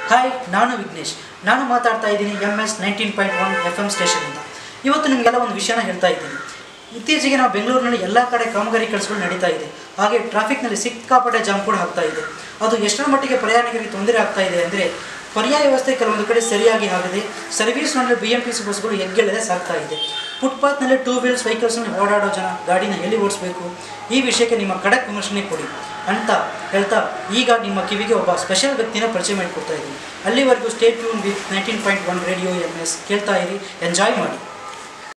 hi ನಾನು ವಿಘ್ನೇಶ್ ನಾನು ಮಾತಾಡ್ತಾ ಇದ್ದೀನಿ M S nineteen point one F M ಸ್ಟೇಷನಿಂದ ಇವತ್ತು ನಿಮಗೆಲ್ಲ ಒಂದು ವಿಷಯನ ಹೇಳ್ತಾ ಇದ್ದೀನಿ ಇತ್ತೀಚೆಗೆ ನಾವು ಬೆಂಗಳೂರಿನಲ್ಲಿ ಎಲ್ಲ ಕಡೆ ಕಾಮಗಾರಿ ಕೆಲಸಗಳು ನಡೀತಾ ಇದೆ ಹಾಗೆ ಟ್ರಾಫಿಕ್ನಲ್ಲಿ ಸಿಕ್ಕಾಪಟ್ಟೆ ಜಾಮ್ ಕೂಡ ಆಗ್ತಾ ಇದೆ ಅದು ಎಷ್ಟರ ಮಟ್ಟಿಗೆ ಪ್ರಯಾಣಿಕರಿಗೆ ತೊಂದರೆ ಆಗ್ತಾ ಇದೆ ಅಂದರೆ ಪರ್ಯಾಯ ವ್ಯವಸ್ಥೆ ಕೆಲವೊಂದು ಕಡೆ ಸರಿಯಾಗಿ ಆಗದೆ ಸರ್ವಿಸ್ನಲ್ಲಿ ಬಿ ಎಂ ಟಿ ಸಿ ಬಸ್ಗಳು ಎಗ್ಗೆಳದೆ ಸಾಗ್ತಾ ಇದೆ ಫುಟ್ಪಾತ್ನಲ್ಲಿ ಟೂ ವೀಲ್ಸ್ ವೆಹಿಕಲ್ಸ್ನಲ್ಲಿ ಓಡಾಡೋ ಜನ ಗಾಡಿನ ಎಲ್ಲಿ ಓಡಿಸ್ಬೇಕು ಈ ವಿಷಯಕ್ಕೆ ನಿಮ್ಮ ಖಡಕ್ ವಿಮರ್ಶನೆ ಕೊಡಿ ಅಂತ ಹೇಳ್ತಾ ಈಗ ನಿಮ್ಮ ಕಿವಿಗೆ ಒಬ್ಬ ಸ್ಪೆಷಲ್ ವ್ಯಕ್ತಿನ ಪರಿಚಯ ಮಾಡಿಕೊಡ್ತಾ ಇದ್ದೀನಿ ಅಲ್ಲಿವರೆಗೂ stay tuned with nineteen point one radio M S ಕೇಳ್ತಾ ಇರಿ ಎಂಜಾಯ್ ಮಾಡಿ